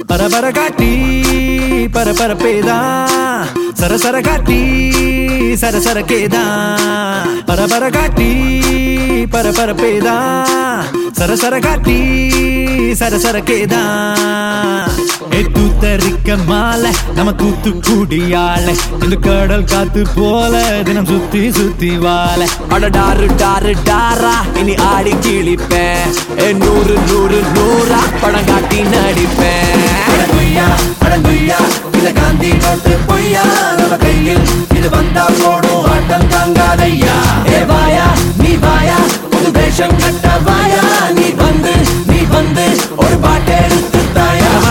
பரபர காட்டி பரபரப்பேதான் சரசர காட்டி சரசர கேதான் பரபர காட்டி பரபரப்பேதான் சரசர காட்டி சரசர கேதான் தூத்தரிக்க மாலை நம்ம தூத்து குடியாள இந்த கடல் காத்து போல தினம் சுத்தி சுத்தி வாழ அட டாரு டாரு டாரா இனி ஆடி கிழிப்பேன் ஏ நூறு நூறு நூறா படம் காட்டி நடிப்பேன் அடங்குய்யா அடங்குய்யா இத காந்தி நோட்டு பொய்யா நம்ம கையில் இது வந்தா போடும் ஆட்டம் தாங்காதையா ஏ வாயா நீ வாயா புது வேஷம் கட்ட வாயா நீ வந்து நீ வந்து ஒரு